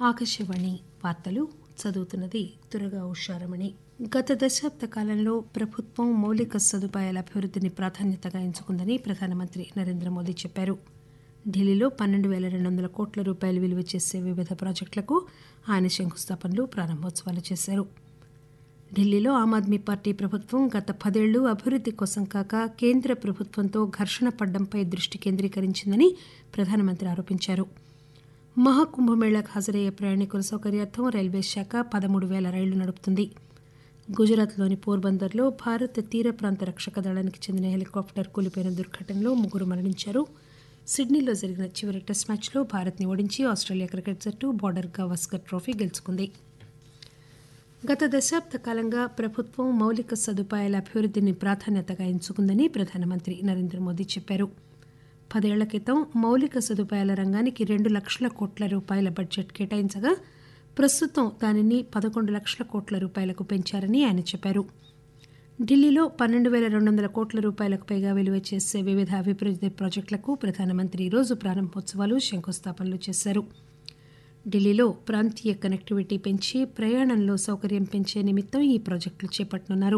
ఆకాశవాణి వార్తలు చదువుతున్నది దురగా ఉషారమణి గత దశాబ్ద కాలంలో ప్రభుత్వం మౌలిక సదుపాయాల అభివృద్ధిని ప్రాధాన్యతగా ఎంచుకుందని ప్రధానమంత్రి నరేంద్ర మోదీ చెప్పారు ఢిల్లీలో పన్నెండు పేల రెండు వందల కోట్ల రూపాయలు విలువ చేసే వివిధ ప్రాజెక్టులకు ఆయన శంకుస్థాపనలు ప్రారంభోత్సవాలు చేశారు ఢిల్లీలో ఆమ్ ఆద్మీ పార్టీ ప్రభుత్వం గత పదేళ్లు అభివృద్ది కోసం కాక కేంద్ర ప్రభుత్వంతో ఘర్షణ పడ్డంపై దృష్టి కేంద్రీకరించిందని ప్రధానమంత్రి ఆరోపించారు మహాకుంభమేళాకు హాజరయ్యే ప్రయాణికుల సౌకర్యార్థం రైల్వే శాఖ పదమూడు పేల రైళ్లు నడుపుతుంది గుజరాత్లోని పోర్బందర్లో భారత తీర ప్రాంత రక్షక దళానికి చెందిన హెలికాప్టర్ కూలిపోయిన దుర్ఘటనలో ముగ్గురు మరణించారు సిడ్నీలో జరిగిన చివరి టెస్ట్ మ్యాచ్లో భారత్ని ఓడించి ఆస్ట్రేలియా క్రికెట్ జట్టు బార్డర్ గవాస్కర్ ట్రోఫీ గెలుచుకుంది గత దశాబ్ద కాలంగా ప్రభుత్వం మౌలిక సదుపాయాల అభివృద్ధిని ప్రాధాన్యతగా ఎంచుకుందని ప్రధానమంత్రి నరేంద్ర మోదీ చెప్పారు పదేళ్ల క్రితం మౌలిక సదుపాయాల రంగానికి రెండు లక్షల కోట్ల రూపాయల బడ్జెట్ కేటాయించగా ప్రస్తుతం దానిని పదకొండు లక్షల కోట్ల రూపాయలకు పెంచారని ఆయన చెప్పారు ఢిల్లీలో పన్నెండు పేల రెండు వందల కోట్ల రూపాయలకు పైగా విలువ చేసే వివిధ అభివృద్ది ప్రాజెక్టులకు ప్రధానమంత్రి ఈరోజు ప్రారంభోత్సవాలు శంకుస్థాపనలు చేశారు ఢిల్లీలో ప్రాంతీయ కనెక్టివిటీ పెంచి ప్రయాణంలో సౌకర్యం పెంచే నిమిత్తం ఈ ప్రాజెక్టులు చేపట్టనున్నారు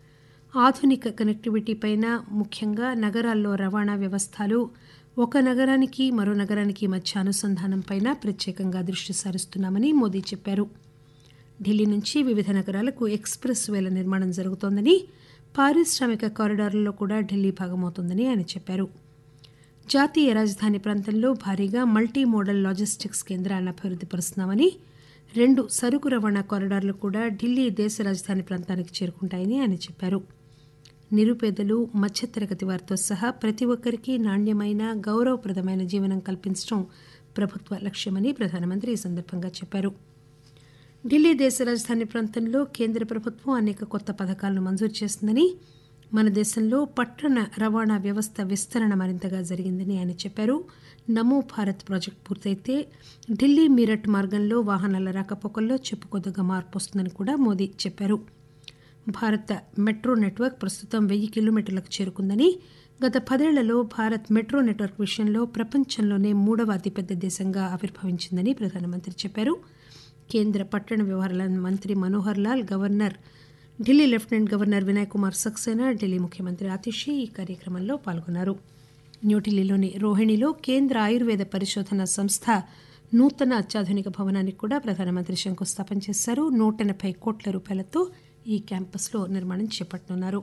ఆధునిక కనెక్టివిటీ పైన ముఖ్యంగా నగరాల్లో రవాణా వ్యవస్థలు ఒక నగరానికి మరో నగరానికి మధ్య అనుసంధానంపైన ప్రత్యేకంగా దృష్టి సారిస్తున్నామని మోదీ చెప్పారు ఢిల్లీ నుంచి వివిధ నగరాలకు ఎక్స్ప్రెస్ వేల నిర్మాణం జరుగుతోందని పారిశ్రామిక కారిడార్లలో కూడా ఢిల్లీ భాగమవుతోందని ఆయన చెప్పారు జాతీయ రాజధాని ప్రాంతంలో భారీగా మల్టీ మోడల్ లాజిస్టిక్స్ కేంద్రాలను అభివృద్ది పరుస్తున్నామని రెండు సరుకు రవాణా కారిడార్లు కూడా ఢిల్లీ దేశ రాజధాని ప్రాంతానికి చేరుకుంటాయని ఆయన చెప్పారు నిరుపేదలు మధ్యతరగతి వారితో సహా ప్రతి ఒక్కరికి నాణ్యమైన గౌరవప్రదమైన జీవనం కల్పించడం ప్రభుత్వ లక్ష్యమని ప్రధానమంత్రి ఈ సందర్భంగా చెప్పారు ఢిల్లీ దేశ రాజధాని ప్రాంతంలో కేంద్ర ప్రభుత్వం అనేక కొత్త పథకాలను మంజూరు చేస్తుందని మన దేశంలో పట్టణ రవాణా వ్యవస్థ విస్తరణ మరింతగా జరిగిందని ఆయన చెప్పారు నమో భారత్ ప్రాజెక్టు పూర్తయితే ఢిల్లీ మీరట్ మార్గంలో వాహనాల రాకపోకల్లో చెప్పుకోదగ్గ మార్పు వస్తుందని కూడా మోదీ చెప్పారు భారత మెట్రో నెట్వర్క్ ప్రస్తుతం వెయ్యి కిలోమీటర్లకు చేరుకుందని గత పదేళ్లలో భారత్ మెట్రో నెట్వర్క్ విషయంలో ప్రపంచంలోనే మూడవ అతిపెద్ద దేశంగా ఆవిర్భవించిందని ప్రధానమంత్రి చెప్పారు కేంద్ర పట్టణ వ్యవహారాల మంత్రి Manohar Lal governor Delhi lieutenant governor Vinay Kumar Saxena Delhi ముఖ్యమంత్రి ఆతిషి ఈ కార్యక్రమంలో పాల్గొన్నారు న్యూఢిల్లీలోని రోహిణిలో కేంద్ర ఆయుర్వేద పరిశోధన సంస్థ నూతన అత్యాధునిక భవనానికి కూడా ప్రధానమంత్రి శంకుస్థాపన చేశారు నూట ఎనభై కోట్ల రూపాయలతో ఈ క్యాంపస్లో నిర్మాణం చేపట్టనున్నారు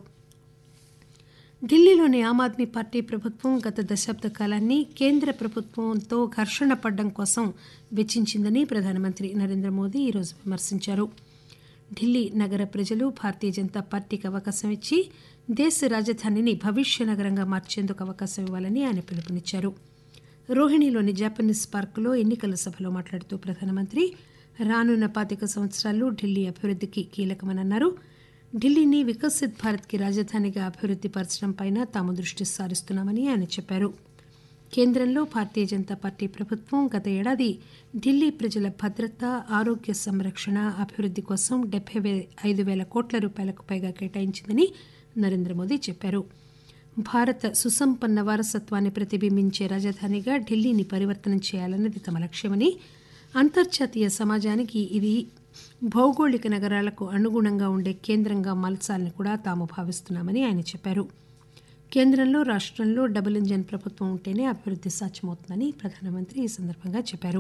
ఢిల్లీలోని ఆమ్ ఆద్మీ పార్టీ ప్రభుత్వం గత దశాబ్ద కాలాన్ని కేంద్ర ప్రభుత్వంతో ఘర్షణ పడ్డం కోసం వెచ్చించిందని ప్రధానమంత్రి నరేంద్ర మోదీ ఈరోజు విమర్శించారు ఢిల్లీ నగర ప్రజలు భారతీయ జనతా పార్టీకి అవకాశం ఇచ్చి దేశ రాజధానిని భవిష్య నగరంగా మార్చేందుకు అవకాశం ఇవ్వాలని ఆయన పిలుపునిచ్చారు రోహిణిలోని జాపనీస్ పార్కులో ఎన్నికల సభలో మాట్లాడుతూ ప్రధానమంత్రి రానున్న పాతిక సంవత్సరాలు ఢిల్లీ అభివృద్ధికి కీలకమని అన్నారు ఢిల్లీని వికసిత్ భారత్కి రాజధానిగా అభివృద్ది పరచడంపై తాము దృష్టి సారిస్తున్నామని ఆయన చెప్పారు కేంద్రంలో భారతీయ జనతా పార్టీ ప్రభుత్వం గత ఏడాది ఢిల్లీ ప్రజల భద్రత ఆరోగ్య సంరక్షణ అభివృద్ది కోసం డెబ్బై ఐదు వేల కోట్ల రూపాయలకు పైగా కేటాయించిందని నరేంద్ర మోదీ చెప్పారు భారత సుసంపన్న వారసత్వాన్ని ప్రతిబింబించే రాజధానిగా ఢిల్లీని పరివర్తనం చేయాలన్నది తమ లక్ష్యమని అంతర్జాతీయ సమాజానికి ఇది భౌగోళిక నగరాలకు అనుగుణంగా ఉండే కేంద్రంగా మలచాలని కూడా తాము భావిస్తున్నామని ఆయన చెప్పారు కేంద్రంలో రాష్టంలో డబుల్ ఇంజన్ ప్రభుత్వం ఉంటేనే అభివృద్ది సాధ్యమవుతుందని ప్రధానమంత్రి ఈ సందర్భంగా చెప్పారు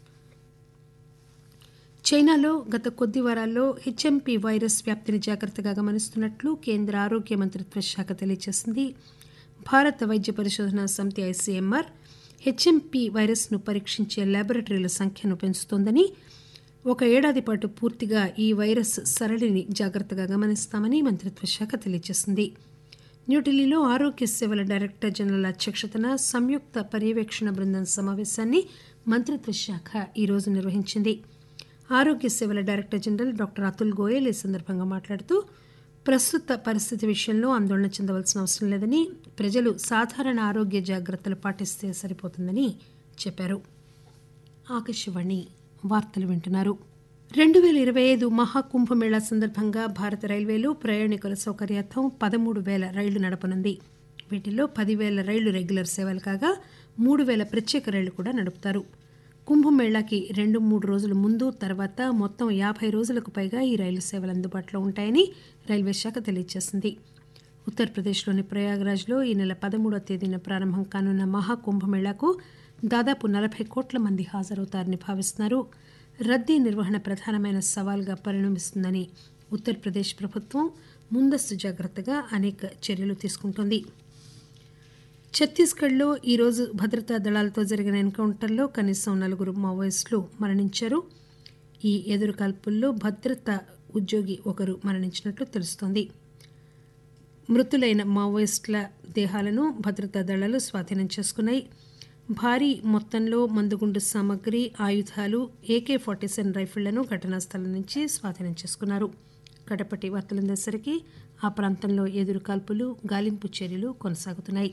చైనాలో గత కొద్ది వారాల్లో హెచ్ఎంపీ వైరస్ వ్యాప్తిని జాగ్రత్తగా గమనిస్తున్నట్లు కేంద్ర ఆరోగ్య మంత్రిత్వ శాఖ తెలియజేసింది భారత వైద్య పరిశోధన సమితి ఐసీఎంఆర్ హెచ్ఎంపీ వైరస్ను పరీక్షించే ల్యాబొరేటరీల సంఖ్యను పెంచుతోందని ఒక ఏడాది పాటు పూర్తిగా ఈ వైరస్ సరళిని జాగ్రత్తగా గమనిస్తామని మంత్రిత్వ శాఖ తెలియజేసింది న్యూఢిల్లీలో ఆరోగ్య సేవల డైరెక్టర్ జనరల్ అధ్యక్షతన సంయుక్త పర్యవేక్షణ బృందం సమావేశాన్ని మంత్రిత్వ శాఖ ఈరోజు నిర్వహించింది ఆరోగ్య సేవల director general doctor Atul Goel ఈ సందర్భంగా మాట్లాడుతూ ప్రస్తుత పరిస్థితి విషయంలో ఆందోళన చెందవలసిన అవసరం లేదని ప్రజలు సాధారణ ఆరోగ్య జాగ్రత్తలు పాటిస్తే సరిపోతుందని చెప్పారు ఆకాశవాణి వార్తలు వింటున్నారు రెండు పేల ఇరవై ఐదు మహాకుంభమేళా సందర్భంగా భారత రైల్వేలు ప్రయాణికుల సౌకర్యార్థం పదమూడు పేల రైళ్లు నడపనుంది వీటిల్లో పదివేల రైళ్లు రెగ్యులర్ సేవలు కాగా మూడు వేల ప్రత్యేక రైళ్లు కూడా నడుపుతారు కుంభమేళాకి రెండు మూడు రోజుల ముందు తర్వాత మొత్తం యాభై రోజులకు పైగా ఈ రైలు సేవలు అందుబాటులో ఉంటాయని రైల్వే శాఖ తెలియజేసింది ఉత్తరప్రదేశ్లోని ప్రయాగ్రాజ్లో ఈ నెల పదమూడవ తేదీన ప్రారంభం కానున్న మహాకుంభమేళాకు దాదాపు నలభై కోట్ల మంది హాజరవుతారని భావిస్తున్నారు రద్దీ నిర్వహణ ప్రధానమైన సవాల్గా పరిణమిస్తుందని ఉత్తరప్రదేశ్ ప్రభుత్వం ముందస్తు జాగ్రత్తగా అనేక చర్యలు తీసుకుంటోంది ఛత్తీస్గఢ్లో ఈరోజు భద్రతా దళాలతో జరిగిన ఎన్కౌంటర్లో కనీసం నలుగురు మావోయిస్టులు మరణించారు ఈ ఎదురుకాల్పుల్లో భద్రతా ఉద్యోగి ఒకరు మరణించినట్లు తెలుస్తోంది మృతులైన మావోయిస్టుల దేహాలను భద్రతా దళాలు స్వాధీనం చేసుకున్నాయి భారీ మొత్తంలో మందుగుండు సామగ్రి ఆయుధాలు ఏకే ఫార్టీ సెవెన్ రైఫిళ్లను ఘటనా స్థలం నుంచి స్వాధీనం చేసుకున్నారు కడపటి వార్తలందేసరికి ఆ ప్రాంతంలో ఎదురు కాల్పులు గాలింపు చర్యలు కొనసాగుతున్నాయి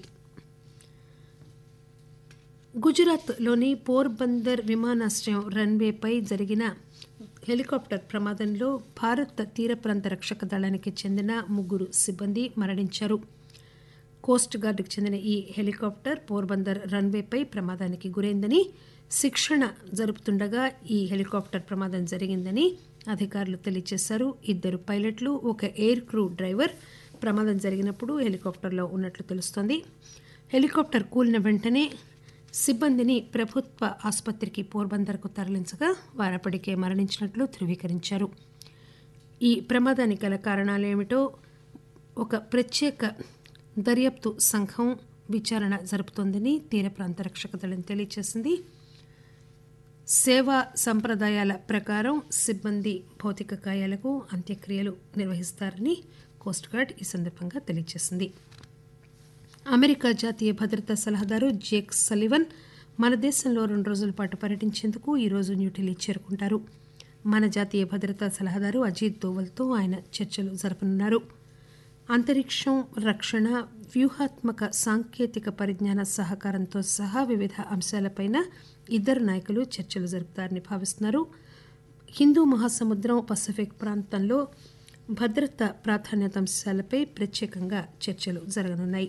గుజరాత్లోని పోర్బందర్ విమానాశ్రయం రన్వేపై జరిగిన హెలికాప్టర్ ప్రమాదంలో భారత తీర ప్రాంత రక్షక దళానికి చెందిన ముగ్గురు సిబ్బంది మరణించారు కోస్ట్ గార్డుకు చెందిన ఈ హెలికాప్టర్ పోర్బందర్ రన్వేపై ప్రమాదానికి గురైందని శిక్షణ జరుపుతుండగా ఈ హెలికాప్టర్ ప్రమాదం జరిగిందని అధికారులు తెలియజేశారు ఇద్దరు పైలట్లు ఒక ఎయిర్ క్రూ డ్రైవర్ ప్రమాదం జరిగినప్పుడు హెలికాప్టర్లో ఉన్నట్లు తెలుస్తోంది హెలికాప్టర్ కూలిన వెంటనే సిబ్బందిని ప్రభుత్వ ఆసుపత్రికి పోర్బందర్కు తరలించగా వారప్పటికే మరణించినట్లు ధృవీకరించారు ఈ ప్రమాదానికి గల కారణాలేమిటో ఒక ప్రత్యేక దర్యాప్తు సంఘం విచారణ జరుపుతోందని తీర ప్రాంత రక్షక దళం తెలియజేసింది సేవా సంప్రదాయాల ప్రకారం సిబ్బంది భౌతిక గాయాలకు అంత్యక్రియలు నిర్వహిస్తారని కోస్ట్ గార్డ్ ఈ సందర్భంగా తెలియజేసింది అమెరికా జాతీయ భద్రతా సలహాదారు జేక్ సలివన్ మన దేశంలో రెండు రోజుల పాటు పర్యటించేందుకు ఈరోజు న్యూఢిల్లీ చేరుకుంటారు మన జాతీయ భద్రతా సలహాదారు అజిత్ దోవల్తో ఆయన చర్చలు జరపనున్నారు అంతరిక్షం రక్షణ వ్యూహాత్మక సాంకేతిక పరిజ్ఞాన సహకారంతో సహా వివిధ అంశాలపైన ఇద్దరు నాయకులు చర్చలు జరుపుతారని భావిస్తున్నారు హిందూ మహాసముద్రం పసిఫిక్ ప్రాంతంలో భద్రతా ప్రాధాన్యత అంశాలపై ప్రత్యేకంగా చర్చలు జరగనున్నాయి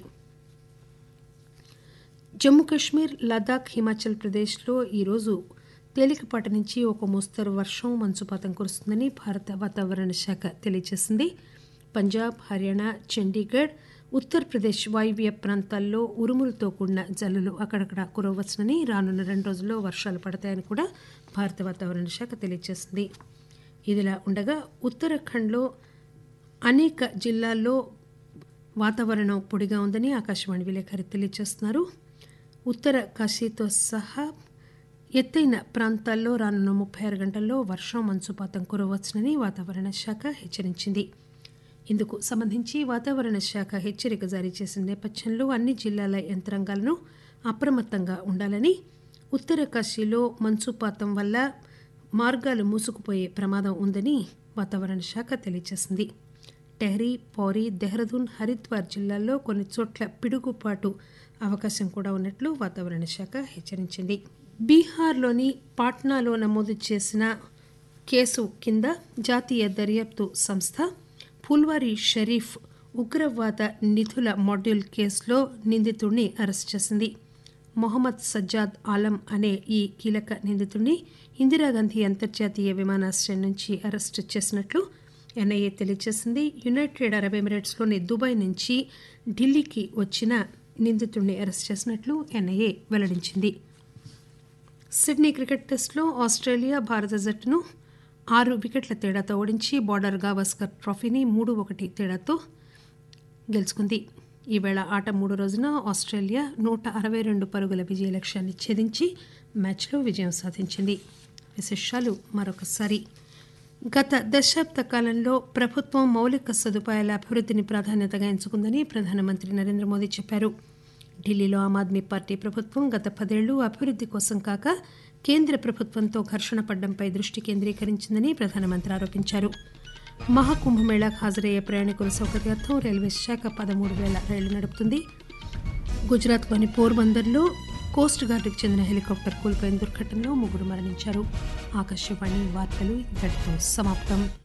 జమ్మూ కాశ్మీర్ లదాఖ్ హిమాచల్ ప్రదేశ్లో ఈరోజు తేలికపాటి నుంచి ఒక మోస్తరు వర్షం మంచుపాతం కురుస్తుందని భారత వాతావరణ శాఖ తెలియజేసింది పంజాబ్ హర్యానా చండీగఢ్ ఉత్తరప్రదేశ్ వాయువ్య ప్రాంతాల్లో ఉరుములతో కూడిన జల్లులు అక్కడక్కడ కురవచ్చునని రానున్న రెండు రోజుల్లో వర్షాలు పడతాయని కూడా భారత వాతావరణ శాఖ తెలియజేసింది ఇదిలా ఉండగా ఉత్తరాఖండ్లో అనేక జిల్లాల్లో వాతావరణం పొడిగా ఉందని ఆకాశవాణి విలేకరి తెలియజేస్తున్నారు ఉత్తర కాశీతో సహా ఎత్తైన ప్రాంతాల్లో రానున్న ముప్పై ఆరు గంటల్లో వర్షం మంచుపాతం కురవచ్చునని వాతావరణ శాఖ హెచ్చరించింది ఇందుకు సంబంధించి వాతావరణ శాఖ హెచ్చరిక జారీ చేసిన నేపథ్యంలో అన్ని జిల్లాల యంత్రాంగాలను అప్రమత్తంగా ఉండాలని ఉత్తర కాశీలో మంచుపాతం వల్ల మార్గాలు మూసుకుపోయే ప్రమాదం ఉందని వాతావరణ శాఖ తెలియజేసింది టెహ్రీ పౌరి దెహ్రదూన్ హరిద్వార్ జిల్లాల్లో కొన్ని చోట్ల పిడుగుపాటు అవకాశం కూడా ఉన్నట్లు వాతావరణ శాఖ హెచ్చరించింది బీహార్లోని పాట్నాలో నమోదు చేసిన కేసు కింద జాతీయ దర్యాప్తు సంస్థ ఫుల్వారీ షరీఫ్ ఉగ్రవాద నిధుల మాడ్యూల్ కేసులో నిందితుడిని అరెస్ట్ చేసింది మొహమ్మద్ సజ్జాద్ ఆలం అనే ఈ కీలక నిందితుడిని ఇందిరాగాంధీ అంతర్జాతీయ విమానాశ్రయం నుంచి అరెస్టు చేసినట్లు ఎన్ఐఏ తెలియజేసింది యునైటెడ్ అరబ్ ఎమిరేట్స్లోని దుబాయ్ నుంచి ఢిల్లీకి వచ్చిన నిందితుడిని అరెస్ట్ చేసినట్లు ఎన్ఐఏ వెల్లడించింది సిడ్నీ క్రికెట్ టెస్టులో ఆస్ట్రేలియా భారత జట్టును ఆరు వికెట్ల తేడాతో ఓడించి బార్డర్ గావస్కర్ ట్రోఫీని మూడు ఒకటి తేడాతో గెలుచుకుంది ఈవేళ ఆట మూడు రోజున ఆస్ట్రేలియా నూట అరవై రెండు పరుగుల విజయ లక్ష్యాన్ని ఛేదించి మ్యాచ్లో విజయం సాధించింది విశేషాలు మరొకసారి గత దశాబ్ద కాలంలో ప్రభుత్వం మౌలిక సదుపాయాల అభివృద్ధిని ప్రాధాన్యతగా ఎంచుకుందని ప్రధానమంత్రి నరేంద్ర మోదీ చెప్పారు ఢిల్లీలో ఆమ్ ఆద్మీ పార్టీ ప్రభుత్వం గత పదేళ్లు అభివృద్ధి కోసం కాక కేంద్ర ప్రభుత్వంతో ఘర్షణ పడ్డంపై దృష్టి కేంద్రీకరించిందని ప్రధానమంత్రి ఆరోపించారు మహాకుంభమేళాకు హాజరయ్యే ప్రయాణికుల సౌకర్యార్థం రైల్వే శాఖ పదమూడు వేల రైళ్లు నడుపుతుంది గుజరాత్లోని పోర్బందర్లో కోస్ట్ గార్డుకు చెందిన హెలికాప్టర్ కూలిపోయిన దుర్ఘటనలో ముగ్గురు మరణించారు ఆకాశవాణి వార్తలు ఇంతటితో సమాప్తం